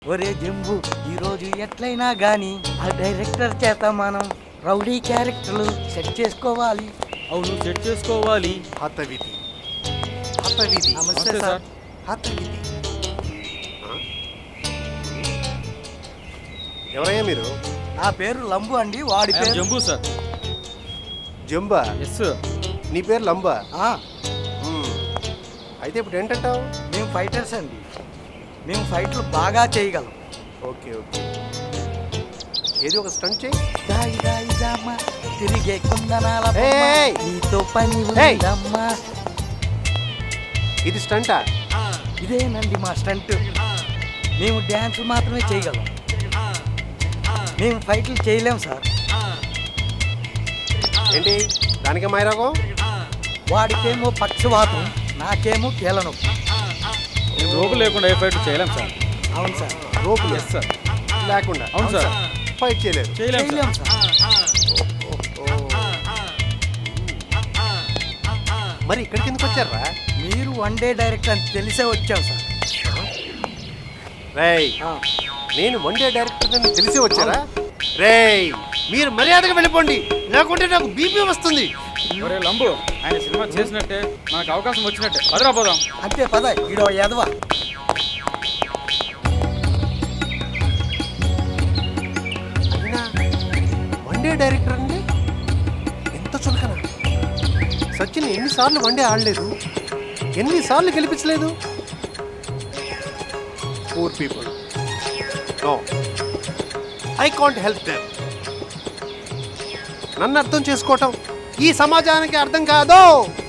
ఒరే జంబు ఈరోజు ఎట్లయినా గాని ఆ డైరెక్టర్ చేత మనం రౌడీ క్యారెక్టర్లు సెట్ చేసుకోవాలి అవును సెట్ చేసుకోవాలి హతవిధి హతవిధి నమస్తే నమస్తే సార్ హతవిధి ఆ? ఎవరయ్యా మీరు నా పేరు లంబు అండి వాడి ఐఎమ్ పేరు జంబూ సార్ జంబా ఎస్ నీ పేరు లంబా ఆ, మ్మ్. అయితే ఇప్పుడు ఏంటంటావు మేము ఫైటర్స్ అండి మేము ఫైట్లు బాగా చేయగలం ఓకే ఓకే ఏది ఒక స్టంట్ చేయి దాయి దాయి దామ్మ తిరిగే కుందనాల బొమ్మ. ఏయ్! నీతో పని ఏయ్! ఉందమ్మా ఇది స్టంటా ఇదేనండి మా స్టంట్ మేము డ్యాన్స్ మాత్రమే చేయగలం మేము ఫైట్లు చేయలేం సార్ ఏంటి దానికే మైరాగం వాడికేమో పక్షవాతం నాకేమో కీలనొప్పి నేను రోగు లేకుండా ఏ ఫైట్ చేయలేం సార్ అవును సార్ రోపు ఎస్ సార్ లేకుండా అవును సార్ ఫైట్ చేయలేరు చేయలేం చేయలేం సార్ సార్ మరి ఇక్కడికి ఎందుకు వచ్చారా మీరు వన్ డే డైరెక్టర్ అని తెలిసే వచ్చాం సార్ రేయ్ ఆ, నేను వన్ డే డైరెక్టర్ అని తెలిసి వచ్చారా రేయ్ మీరు మర్యాదగా వెళ్ళిపోండి లేకుంటే నాకు బీపీ వస్తుంది ఒరే లంబు ఆయన సినిమా చేసినట్టే మనకు అవకాశం వచ్చినట్టే పదరా పోదాం అంతే పద ఈడో ఎదవా అయినా వన్ డే డైరెక్టర్ అండి ఎంత చులకన సచిన్ ఎన్నిసార్లు వన్ డే ఆడలేదు ఎన్నిసార్లు గెలిపించలేదు poor people no I can't help them నన్ను అర్థం చేసుకోవటం ఈ సమాజానికి అర్థం కాదు